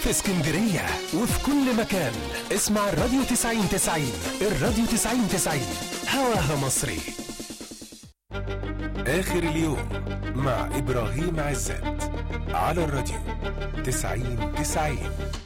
في اسكندرية وفي كل مكان اسمع الراديو 90 90 الراديو 90 90 هواها مصري آخر اليوم مع إبراهيم عزت على الراديو 90 90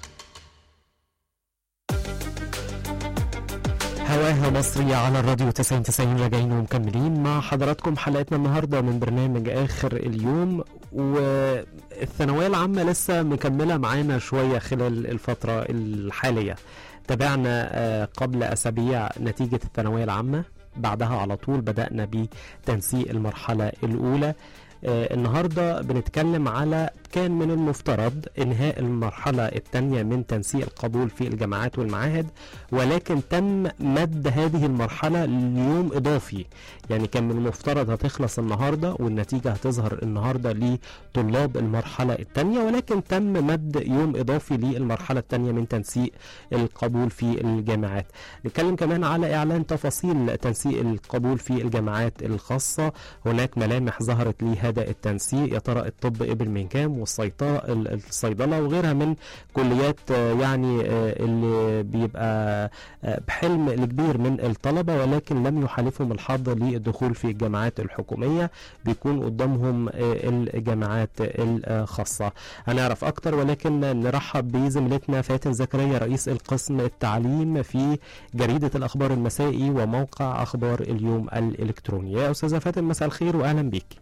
هواها مصرية على الراديو 90 90 راجعين ومكملين مع حضراتكم حلقتنا النهاردة من برنامج آخر اليوم والثانوية العامة لسه مكملة معانا شوية خلال الفترة الحالية تابعنا آه، قبل أسابيع نتيجة الثانوية العامة بعدها على طول بدأنا بتنسيق المرحلة الأولى آه، النهارده بنتكلم على كان من المفترض انهاء المرحله الثانيه من تنسيق القبول في الجامعات والمعاهد ولكن تم مد هذه المرحله ليوم اضافي يعني كان من المفترض هتخلص النهارده والنتيجه هتظهر النهارده لطلاب المرحله الثانيه ولكن تم مد يوم اضافي للمرحله الثانيه من تنسيق القبول في الجامعات نتكلم كمان على اعلان تفاصيل تنسيق القبول في الجامعات الخاصه هناك ملامح ظهرت لهذا التنسيق يا ترى الطب قبل من كام والصيدله الصيدله وغيرها من كليات آه، يعني آه، اللي بيبقى آه، بحلم الكبير من الطلبه ولكن لم يحالفهم الحظ للدخول في الجامعات الحكوميه بيكون قدامهم آه، الجامعات الخاصه هنعرف اكتر ولكن نرحب بزميلتنا فاتن زكريا رئيس القسم التعليم في جريده الاخبار المسائي وموقع اخبار اليوم الالكتروني يا استاذه فاتن مساء الخير واهلا بيك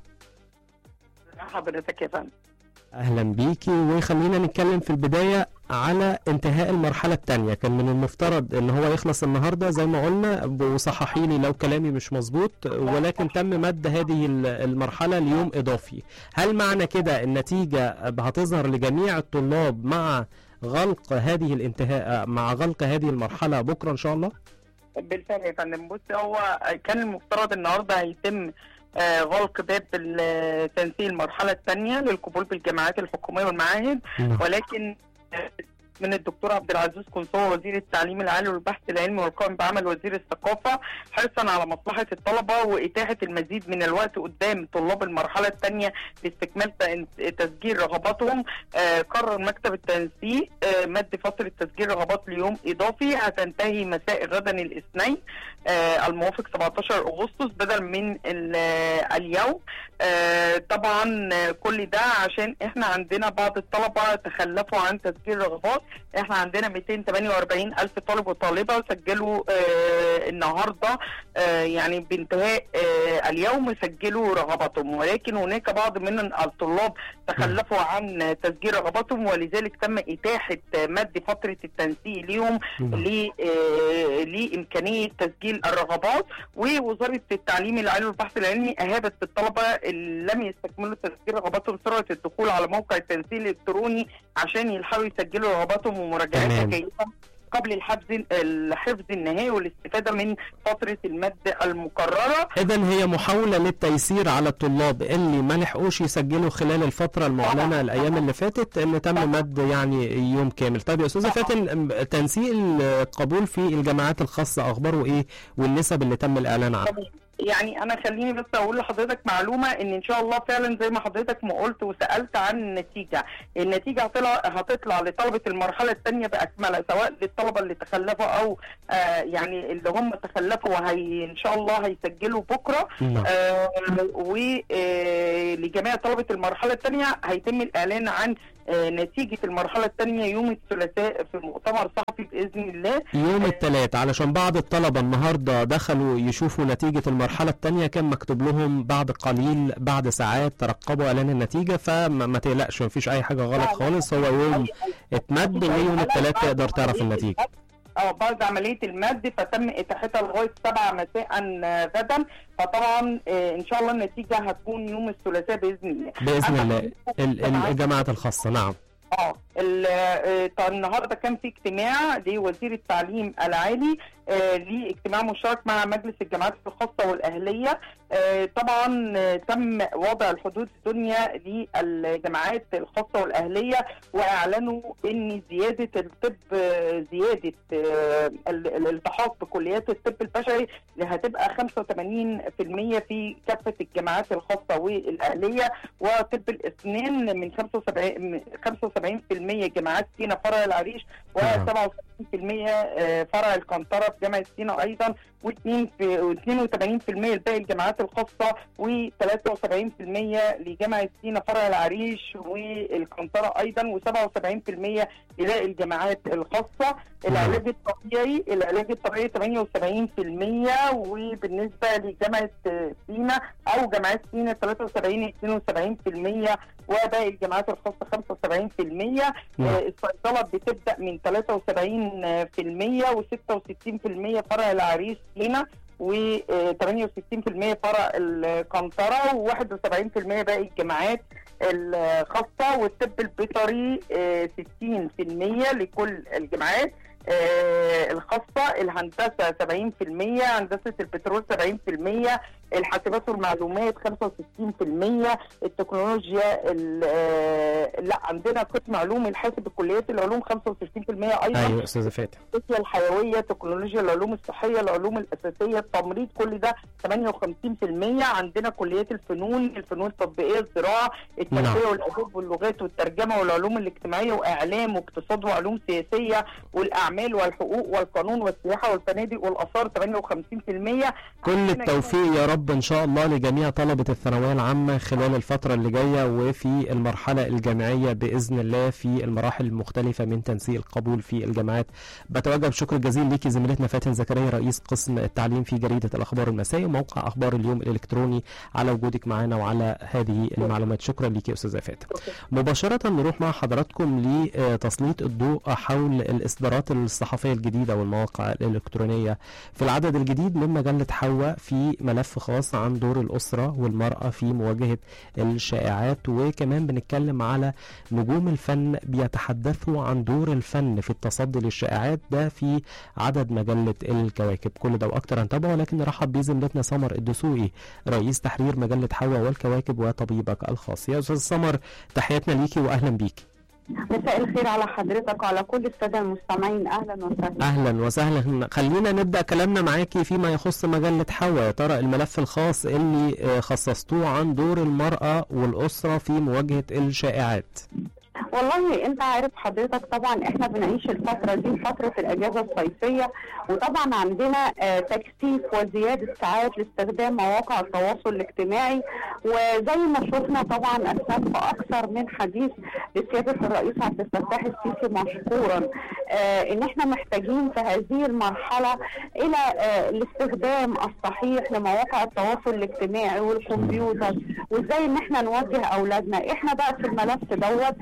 حضرتك يا فندم اهلا بيكي وخلينا نتكلم في البدايه على انتهاء المرحله الثانيه كان من المفترض ان هو يخلص النهارده زي ما قلنا وصححي لي لو كلامي مش مظبوط ولكن تم مد هذه ال- المرحله ليوم اضافي هل معنى كده النتيجه هتظهر لجميع الطلاب مع غلق هذه الانتهاء مع غلق هذه المرحله بكره ان شاء الله بالفعل يا فندم بص هو كان المفترض النهارده هيتم آه، غلق باب ال- تنسيق المرحله الثانيه للقبول بالجامعات الحكوميه والمعاهد ولكن آه، من الدكتور عبد العزيز قنصوة وزير التعليم العالي والبحث العلمي والقائم بعمل وزير الثقافة حرصا على مصلحة الطلبة وإتاحة المزيد من الوقت قدام طلاب المرحلة الثانية لاستكمال ت- تسجيل رغباتهم آه، قرر مكتب التنسيق آه، مد فترة تسجيل رغبات ليوم إضافي هتنتهي مساء غدا الاثنين آه، الموافق 17 أغسطس بدل من ال- آه، اليوم آه، طبعا آه، كل ده عشان احنا عندنا بعض الطلبة تخلفوا عن تسجيل رغبات احنا عندنا 248 ألف طالب وطالبة سجلوا آه، النهاردة آه، يعني بانتهاء آه، اليوم سجلوا رغباتهم ولكن هناك بعض من الطلاب تخلفوا عن تسجيل رغباتهم ولذلك تم إتاحة مد فترة التنسيق ليهم ل- آه، لإمكانية تسجيل الرغبات ووزارة التعليم العالي والبحث العلمي أهابت الطلبة اللي لم يستكملوا تسجيل رغباتهم سرعة الدخول على موقع التنسيق الإلكتروني عشان يلحقوا يسجلوا رغباتهم ومراجعتها تمام. جيدا قبل الحفظ الحفظ النهائي والاستفادة من فترة المد المقررة اذا هي محاوله للتيسير على الطلاب اللي ما لحقوش يسجلوا خلال الفتره المعلنه طبعاً. الايام اللي فاتت ان تم مد يعني يوم كامل طيب يا استاذه طبعاً. فاتن أم- تنسيق القبول في الجامعات الخاصه اخباره ايه والنسب اللي تم الاعلان عنها يعني انا خليني بس اقول لحضرتك معلومه ان ان شاء الله فعلا زي ما حضرتك ما قلت وسالت عن النتيجه النتيجه هتطلع هتطلع لطلبه المرحله الثانيه باكملها سواء للطلبه اللي تخلفوا او آه يعني اللي هم تخلفوا وهي ان شاء الله هيسجلوا بكره نعم. آه ولجميع طلبه المرحله الثانيه هيتم الاعلان عن آه نتيجه المرحله الثانيه يوم الثلاثاء في مؤتمر صحفي باذن الله يوم الثلاث علشان بعض الطلبه النهارده دخلوا يشوفوا نتيجه المرحله الثانيه كان مكتوب لهم بعد قليل بعد ساعات ترقبوا اعلان النتيجه فما ما تقلقش مفيش اي حاجه غلط خالص هو يوم اتمد ويوم الثلاث تقدر تعرف النتيجه اه بعد عمليه المد فتم اتاحتها لغايه 7 مساء آه، غدا فطبعا آه، ان شاء الله النتيجه هتكون يوم الثلاثاء باذن الله باذن أما الله حضرتك ال- ال- طبعاً- الجامعات الخاصه نعم اه ال- آه، طبعاً النهارده كان في اجتماع لوزير التعليم العالي آه، لاجتماع مشترك مع مجلس الجامعات الخاصه والاهليه آه، طبعا آه، تم وضع الحدود الدنيا للجامعات الخاصه والاهليه واعلنوا ان زياده الطب آه، زياده آه، ال- الالتحاق بكليات الطب البشري اللي هتبقى 85% في كافه الجامعات الخاصه والاهليه وطب الاسنان من 75 75% جامعات سينا فرع العريش نعم. و77% آه، فرع القنطره في جامعه سينا ايضا و2 و82% لباقي الجامعات الخاصه و73% لجامعه سينا فرع العريش والقنطره ايضا و77% لباقي الجامعات الخاصه العلاج الطبيعي العلاج الطبيعي 78% وبالنسبه لجامعه سينا او جامعات سينا 73 72% وباقي الجامعات الخاصه 75% آه، الصيدله بتبدا من 73% و66% فرع العريش هنا و68% فرع القنطره و71% باقي الجامعات الخاصه والطب البيطري آه، 60% لكل الجامعات آه، الخاصه الهندسه 70% هندسه البترول 70% الحاسبات والمعلومات 65% التكنولوجيا ال- آه، لا عندنا قسم علوم الحاسب الكليات العلوم 65% ايضا ايوه استاذه فاتن التكنولوجيا الحيويه تكنولوجيا العلوم الصحيه العلوم الاساسيه التمريض كل ده 58% عندنا كليات الفنون الفنون التطبيقيه الزراعه التربيه نعم. والاداب واللغات والترجمه والعلوم الاجتماعيه واعلام واقتصاد وعلوم سياسيه والاعمال والحقوق والقانون والسياحه والفنادق والاثار 58% كل التوفيق يا رب ان شاء الله لجميع طلبه الثانويه العامه خلال الفتره اللي جايه وفي المرحله الجامعيه باذن الله في المراحل المختلفه من تنسيق القبول في الجامعات بتوجه بشكر جزيل ليكي زميلتنا فاتن زكريا رئيس قسم التعليم في جريده الاخبار المسائي وموقع اخبار اليوم الالكتروني على وجودك معنا وعلى هذه المعلومات شكرا ليكي يا استاذه فاتن مباشرة نروح مع حضراتكم لتسليط الضوء حول الإصدارات الصحفية الجديدة والمواقع الإلكترونية في العدد الجديد من مجلة حواء في ملف خاص عن دور الأسرة والمرأة في مواجهة الشائعات وكمان بنتكلم على نجوم الفن بيتحدثوا عن دور الفن في التصدي للشائعات ده في عدد مجلة الكواكب كل ده وأكتر هنتابعه ولكن نرحب بزميلتنا سمر الدسوقي رئيس تحرير مجلة حواء والكواكب وطبيبك الخاص يا أستاذ سمر تحياتنا ليكي واهلا بيكي مساء الخير على حضرتك وعلى كل الساده المستمعين اهلا وسهلا اهلا وسهلا خلينا نبدا كلامنا معاكي فيما يخص مجله حواء يا ترى الملف الخاص اللي آه، خصصتوه عن دور المراه والاسره في مواجهه الشائعات والله انت عارف حضرتك طبعا احنا بنعيش الفتره دي فتره الاجازه الصيفيه وطبعا عندنا آه، تكثيف وزياده ساعات لاستخدام مواقع التواصل الاجتماعي وزي ما شفنا طبعا السبب اكثر من حديث لسياده الرئيس عبد الفتاح السيسي مشكورا آه، ان احنا محتاجين في هذه المرحله الى آه، الاستخدام الصحيح لمواقع التواصل الاجتماعي والكمبيوتر وازاي ان احنا نوجه اولادنا احنا بقى في الملف دوت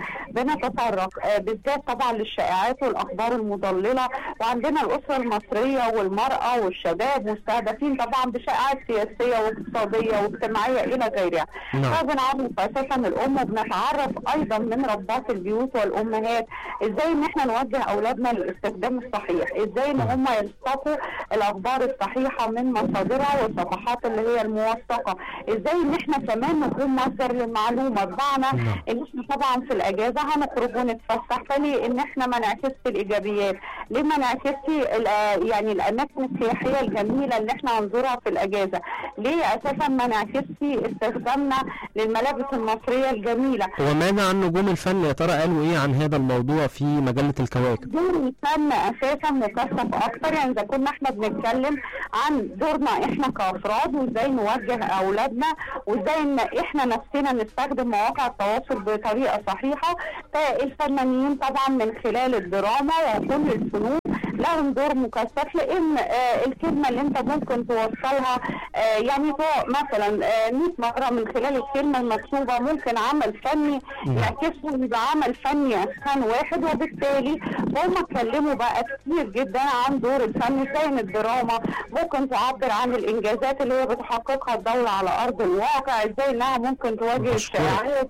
بنتطرق آه، بالذات طبعا للشائعات والاخبار المضلله وعندنا الاسره المصريه والمراه والشباب مستهدفين طبعا بشائعات سياسيه واقتصاديه واجتماعيه الى غيرها نعم فبنعرف اساسا الام وبنتعرف ايضا من ربات البيوت والامهات ازاي ان احنا نوجه اولادنا للاستخدام الصحيح ازاي ان هم يلتقوا الاخبار الصحيحه من مصادرها والصفحات اللي هي الموثقه ازاي ان احنا كمان نكون مصدر للمعلومه بمعنى نعم. ان احنا طبعا في الاجازه هنخرج ونتفسح فليه ان احنا ما نعكسش الايجابيات ليه ما نعكسش ال- يعني الاماكن السياحيه الجميله اللي احنا هنزورها في الاجازه ليه اساسا ما نعكسش استخدامنا للملابس المصريه الجميله وماذا عن نجوم الفن يا ترى قالوا ايه عن هذا الموضوع في مجله الكواكب دور الفن اساسا مكثف اكتر يعني اذا كنا احنا بنتكلم عن دورنا احنا كافراد وازاي نوجه اولادنا وازاي ان احنا نفسنا نستخدم مواقع التواصل بطريقه صحيحه فالفنانين طبعا من خلال الدراما وكل الفنون لهم دور مكثف لان آه الكلمه اللي انت ممكن توصلها آه يعني هو مثلا آه 100 مره من خلال الكلمه المكتوبه ممكن عمل فني نعم. يعكسه يبقى عمل فني اساسا واحد وبالتالي هم اتكلموا بقى كتير جدا عن دور الفن ازاي ان الدراما ممكن تعبر عن الانجازات اللي هي بتحققها الدوله على ارض الواقع ازاي انها ممكن تواجه بشكرك. الشائعات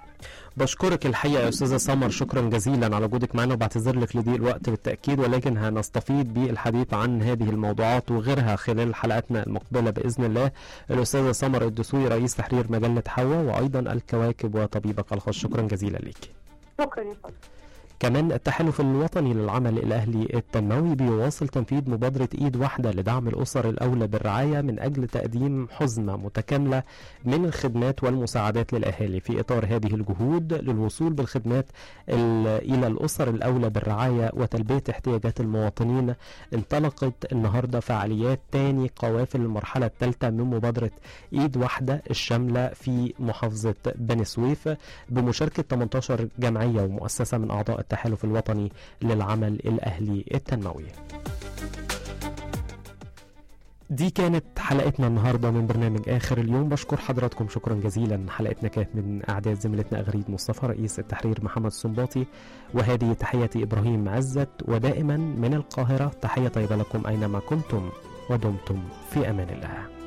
بشكرك الحقيقه يا استاذه سمر شكرا جزيلا على وجودك معنا وبعتذر لك لضيق الوقت بالتاكيد ولكن هنستفيض بالحديث عن هذه الموضوعات وغيرها خلال حلقاتنا المقبله باذن الله الاستاذه سمر الدسوقي رئيس تحرير مجله حواء وايضا الكواكب وطبيبك الخاص شكرا جزيلا لك شكرا يا فندم كمان التحالف الوطني للعمل الأهلي التنموي بيواصل تنفيذ مبادرة إيد واحدة لدعم الأسر الأولى بالرعاية من أجل تقديم حزمة متكاملة من الخدمات والمساعدات للأهالي في إطار هذه الجهود للوصول بالخدمات إلى الأسر الأولى بالرعاية وتلبية احتياجات المواطنين انطلقت النهاردة فعاليات تاني قوافل المرحلة الثالثة من مبادرة إيد واحدة الشاملة في محافظة بني سويف بمشاركة 18 جمعية ومؤسسة من أعضاء التحالف الوطني للعمل الأهلي التنموي دي كانت حلقتنا النهاردة من برنامج آخر اليوم بشكر حضراتكم شكرا جزيلا حلقتنا كانت من أعداد زميلتنا أغريد مصطفى رئيس التحرير محمد السنباطي وهذه تحياتي إبراهيم عزت ودائما من القاهرة تحية طيبة لكم أينما كنتم ودمتم في أمان الله